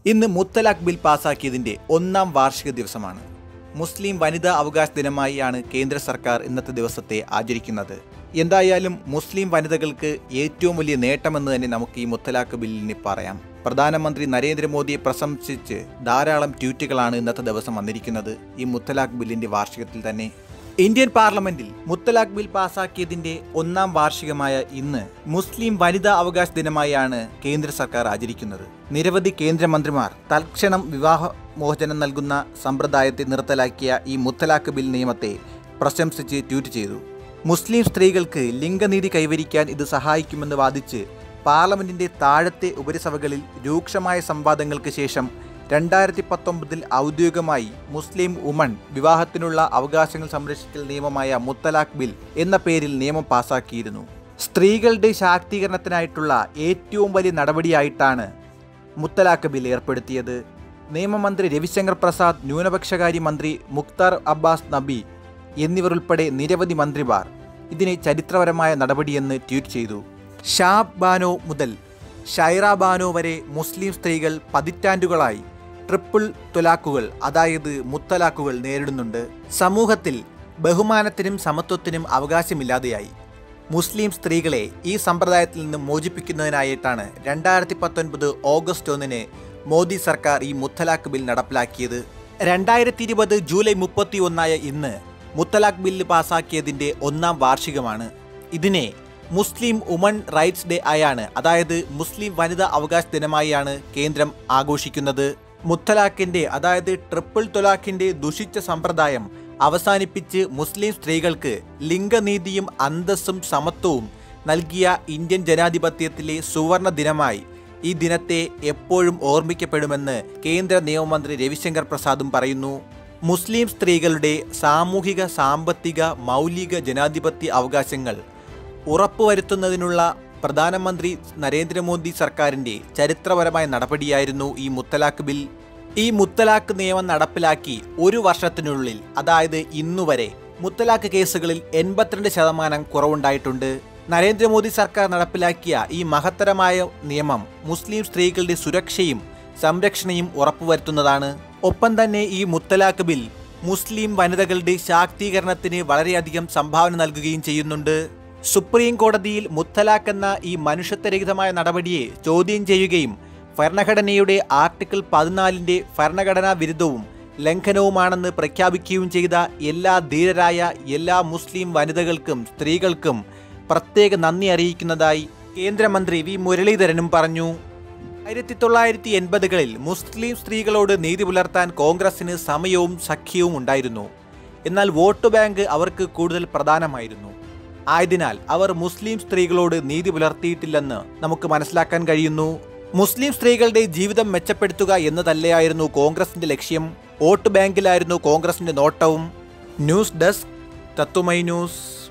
ഇന്ന് മുത്തലാഖ് ബിൽ പാസാക്കിയതിന്റെ ഒന്നാം വാർഷിക ദിവസമാണ് മുസ്ലിം വനിതാ അവകാശ ദിനമായാണ് കേന്ദ്ര സർക്കാർ ഇന്നത്തെ ദിവസത്തെ ആചരിക്കുന്നത് എന്തായാലും മുസ്ലിം വനിതകൾക്ക് ഏറ്റവും വലിയ നേട്ടമെന്ന് തന്നെ നമുക്ക് ഈ മുത്തലാഖ് ബില്ലിന് പറയാം പ്രധാനമന്ത്രി നരേന്ദ്രമോദിയെ പ്രശംസിച്ച് ധാരാളം ട്വീറ്റുകളാണ് ഇന്നത്തെ ദിവസം വന്നിരിക്കുന്നത് ഈ മുത്തലാഖ് ബില്ലിന്റെ വാർഷികത്തിൽ തന്നെ ഇന്ത്യൻ പാർലമെന്റിൽ മുത്തലാഖ് ബിൽ പാസാക്കിയതിന്റെ ഒന്നാം വാർഷികമായ ഇന്ന് മുസ്ലിം വനിതാ അവകാശ ദിനമായാണ് കേന്ദ്ര സർക്കാർ ആചരിക്കുന്നത് നിരവധി കേന്ദ്രമന്ത്രിമാർ തൽക്ഷണം വിവാഹ മോചനം നൽകുന്ന സമ്പ്രദായത്തെ നിർത്തലാക്കിയ ഈ മുത്തലാഖ് ബിൽ നിയമത്തെ പ്രശംസിച്ച് ട്വീറ്റ് ചെയ്തു മുസ്ലിം സ്ത്രീകൾക്ക് ലിംഗനീതി കൈവരിക്കാൻ ഇത് സഹായിക്കുമെന്ന് വാദിച്ച് പാർലമെന്റിന്റെ താഴത്തെ ഉപരിസഭകളിൽ രൂക്ഷമായ സംവാദങ്ങൾക്ക് ശേഷം രണ്ടായിരത്തി പത്തൊമ്പതിൽ ഔദ്യോഗികമായി മുസ്ലിം ഉമൺ വിവാഹത്തിനുള്ള അവകാശങ്ങൾ സംരക്ഷിക്കൽ നിയമമായ മുത്തലാഖ് ബിൽ എന്ന പേരിൽ നിയമം പാസാക്കിയിരുന്നു സ്ത്രീകളുടെ ശാക്തീകരണത്തിനായിട്ടുള്ള ഏറ്റവും വലിയ നടപടിയായിട്ടാണ് മുത്തലാഖ് ബിൽ ഏർപ്പെടുത്തിയത് നിയമമന്ത്രി രവിശങ്കർ പ്രസാദ് ന്യൂനപക്ഷകാര്യ മന്ത്രി മുക്താർ അബ്ബാസ് നബി എന്നിവരുൾപ്പെടെ നിരവധി മന്ത്രിമാർ ഇതിനെ ചരിത്രപരമായ നടപടിയെന്ന് ട്വീറ്റ് ചെയ്തു ഷാബ് ബാനോ മുതൽ ഷൈറ ബാനോ വരെ മുസ്ലിം സ്ത്രീകൾ പതിറ്റാണ്ടുകളായി ട്രിപ്പിൾ തുലാക്കുകൾ അതായത് മുത്തലാക്കുകൾ നേരിടുന്നുണ്ട് സമൂഹത്തിൽ ബഹുമാനത്തിനും സമത്വത്തിനും അവകാശമില്ലാതെയായി മുസ്ലിം സ്ത്രീകളെ ഈ സമ്പ്രദായത്തിൽ നിന്ന് മോചിപ്പിക്കുന്നതിനായിട്ടാണ് രണ്ടായിരത്തി പത്തൊൻപത് ഓഗസ്റ്റ് ഒന്നിന് മോദി സർക്കാർ ഈ മുത്തലാഖ് ബിൽ നടപ്പിലാക്കിയത് രണ്ടായിരത്തി ഇരുപത് ജൂലൈ മുപ്പത്തി ഒന്നായ ഇന്ന് മുത്തലാഖ് ബില്ല് പാസാക്കിയതിൻ്റെ ഒന്നാം വാർഷികമാണ് ഇതിനെ മുസ്ലിം ഉമൺ റൈറ്റ്സ് ഡേ ആയാണ് അതായത് മുസ്ലിം വനിതാ അവകാശ ദിനമായാണ് കേന്ദ്രം ആഘോഷിക്കുന്നത് മുത്തലാഖിന്റെ അതായത് ട്രിപ്പിൾ തൊലാഖിന്റെ ദുഷിച്ച സമ്പ്രദായം അവസാനിപ്പിച്ച് മുസ്ലിം സ്ത്രീകൾക്ക് ലിംഗനീതിയും അന്തസ്സും സമത്വവും നൽകിയ ഇന്ത്യൻ ജനാധിപത്യത്തിലെ സുവർണ ദിനമായി ഈ ദിനത്തെ എപ്പോഴും ഓർമ്മിക്കപ്പെടുമെന്ന് കേന്ദ്ര നിയമമന്ത്രി രവിശങ്കർ പ്രസാദും പറയുന്നു മുസ്ലിം സ്ത്രീകളുടെ സാമൂഹിക സാമ്പത്തിക മൗലിക ജനാധിപത്യ അവകാശങ്ങൾ ഉറപ്പുവരുത്തുന്നതിനുള്ള പ്രധാനമന്ത്രി നരേന്ദ്രമോദി സർക്കാരിന്റെ ചരിത്രപരമായ നടപടിയായിരുന്നു ഈ മുത്തലാഖ് ബിൽ ഈ മുത്തലാഖ് നിയമം നടപ്പിലാക്കി ഒരു വർഷത്തിനുള്ളിൽ അതായത് ഇന്നുവരെ മുത്തലാഖ് കേസുകളിൽ എൺപത്തിരണ്ട് ശതമാനം കുറവുണ്ടായിട്ടുണ്ട് നരേന്ദ്രമോദി സർക്കാർ നടപ്പിലാക്കിയ ഈ മഹത്തരമായ നിയമം മുസ്ലിം സ്ത്രീകളുടെ സുരക്ഷയും സംരക്ഷണയും ഉറപ്പുവരുത്തുന്നതാണ് ഒപ്പം തന്നെ ഈ മുത്തലാഖ് ബിൽ മുസ്ലിം വനിതകളുടെ ശാക്തീകരണത്തിന് വളരെയധികം സംഭാവന നൽകുകയും ചെയ്യുന്നുണ്ട് സുപ്രീം കോടതിയിൽ മുത്തലാഖ് എന്ന ഈ മനുഷ്യത്വരഹിതമായ നടപടിയെ ചോദ്യം ചെയ്യുകയും ഭരണഘടനയുടെ ആർട്ടിക്കിൾ പതിനാലിൻ്റെ ഭരണഘടനാ വിരുദ്ധവും ലംഘനവുമാണെന്ന് പ്രഖ്യാപിക്കുകയും ചെയ്ത എല്ലാ ധീരരായ എല്ലാ മുസ്ലിം വനിതകൾക്കും സ്ത്രീകൾക്കും പ്രത്യേക നന്ദി അറിയിക്കുന്നതായി കേന്ദ്രമന്ത്രി വി മുരളീധരനും പറഞ്ഞു ആയിരത്തി തൊള്ളായിരത്തി എൺപതുകളിൽ മുസ്ലിം സ്ത്രീകളോട് നീതി പുലർത്താൻ കോൺഗ്രസിന് സമയവും സഖ്യവും ഉണ്ടായിരുന്നു എന്നാൽ വോട്ട് ബാങ്ക് അവർക്ക് കൂടുതൽ പ്രധാനമായിരുന്നു ആയതിനാൽ അവർ മുസ്ലിം സ്ത്രീകളോട് നീതി പുലർത്തിയിട്ടില്ലെന്ന് നമുക്ക് മനസ്സിലാക്കാൻ കഴിയുന്നു മുസ്ലിം സ്ത്രീകളുടെ ജീവിതം മെച്ചപ്പെടുത്തുക എന്നതല്ലയായിരുന്നു കോൺഗ്രസിന്റെ ലക്ഷ്യം വോട്ട് ബാങ്കിലായിരുന്നു കോൺഗ്രസിന്റെ നോട്ടവും ന്യൂസ് ഡെസ്ക് തത്തുമൈ ന്യൂസ്